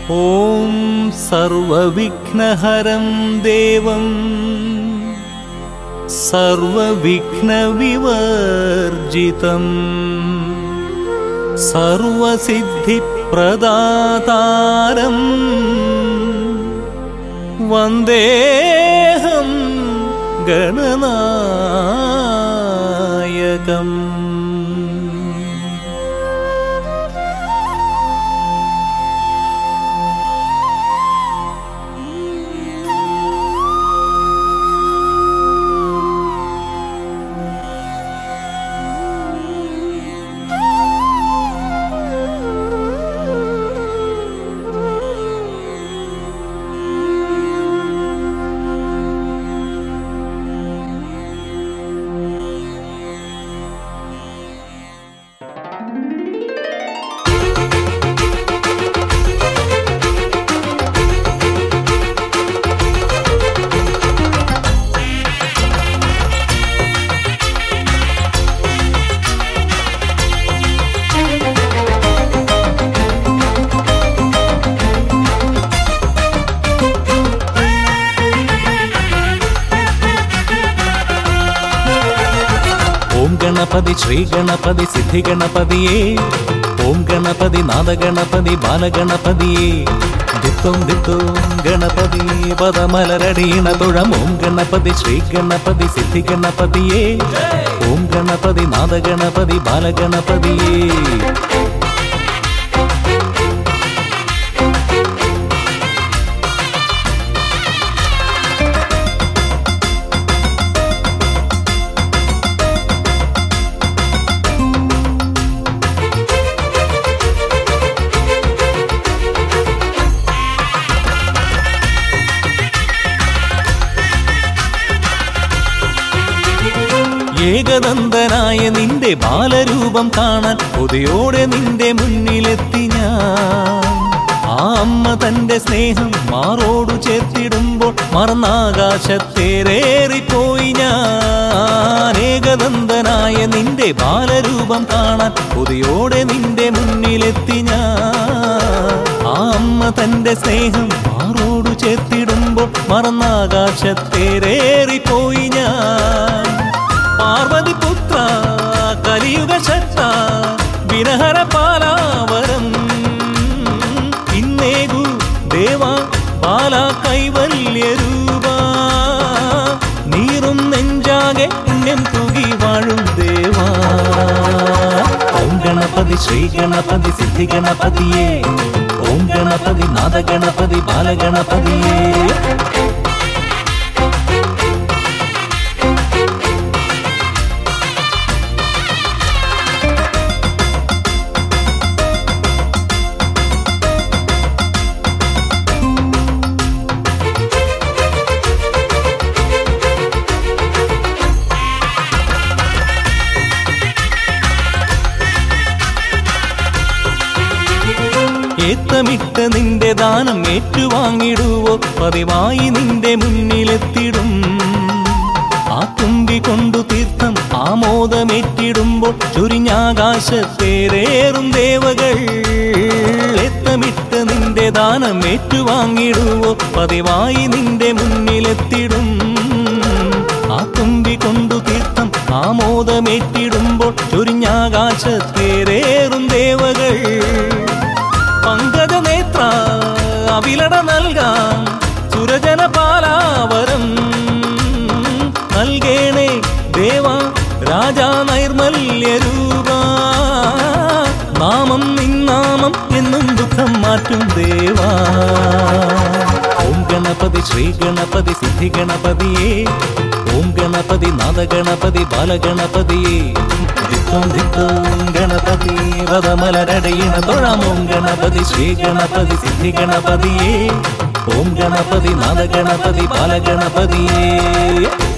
ॐ सर्वविघ्नहरं देवं सर्वविघ्नविवर्जितम् सर्वसिद्धिप्रदातारम् वन्देऽहं गणनायकम् ഓം ഗണപതി ശ്രീ ഗണപതി സിദ്ധി ഗണപതിയേ ഓം ഗണപതി നാദഗണപതി ബാലഗണപതിയേ ദിത്തോം ദിത്തോം ഗണപതി പദമലരടീണ തുഴം ഓം ഗണപതി ശ്രീ ഗണപതി സിദ്ധി ഗണപതിയേ ഓം ഗണപതി നാദഗണപതി ബാലഗണപതിയേ ഏകദന്തനായ നിന്റെ ബാലരൂപം കാണാൻ കൊതിയോടെ നിന്റെ മുന്നിലെത്തി ഞാൻ ആ അമ്മ തന്റെ സ്നേഹം മാറോടു ചേർത്തിടുമ്പോൾ മറന്നാകാശത്തേറേറിപ്പോയി ഞാൻ ഏകദന്തനായ നിന്റെ ബാലരൂപം കാണാൻ കൊതിയോടെ നിന്റെ മുന്നിലെത്തി ഞാൻ ആ അമ്മ തന്റെ സ്നേഹം മാറോടു ചേർത്തിടുമ്പോൾ മറന്നാകാശത്തേറേറിപ്പോയി ഞാൻ പാർവതി പുത്ര കലിയുഗ ശക്ത വിനഹര പാലാവരം ഇന്നേകു ദേവ പാല കൈവല്യ രൂപ നീറും നെഞ്ചാകെ പുണ്യം തൂകി വാഴും ദേവാ ഓം ഗണപതി ശ്രീ ഗണപതി സിദ്ധി ഗണപതിയേ ഓം ഗണപതി നാദഗണപതി ബാലഗണപതിയേ ഏത്തമിട്ട് നിന്റെ ദാനം ഏറ്റുവാങ്ങിടുവോ പതിവായി നിന്റെ മുന്നിലെത്തിടും ആ തുമ്പി കൊണ്ടു തീർത്ഥം ആമോദമേറ്റിടുമ്പോൾ ചുരിഞ്ഞാകാശത്തേറേറും ദേവകൾ ഏത്തമിട്ട് നിന്റെ ദാനം ഏറ്റുവാങ്ങിടുവോ പതിവായി നിന്റെ മുന്നിലെത്തിടും ആ തുമ്പി കൊണ്ടു തീർത്ഥം ആമോദമേറ്റിടുമ്പോൾ ചുരിഞ്ഞാകാശത്തേറേറും ദേവകൾ പങ്കജനേത്ര അവിലട നൽകാം സുരജന പാലാവരം നൽകേണേ ദേവ രാജാ നൈർമല്യ രൂപ നാമം നിന്നാമം എന്നും ദുഃഖം മാറ്റും ദേവാ ഓം ഗണപതി ശ്രീ ഗണപതി സിദ്ധി ഗണപതിയേ ഓം ഗണപതി നാദഗണപതി ബാലഗണപതിയേ ദിക്കം ദിക്കം ഗണപതി വദമലരടയിണ തൊഴാം ഓം ഗണപതി ശ്രീ ഗണപതി സിദ്ധി ഗണപതിയേ ഓം ഗണപതി നാദഗണപതി ബാലഗണപതിയേ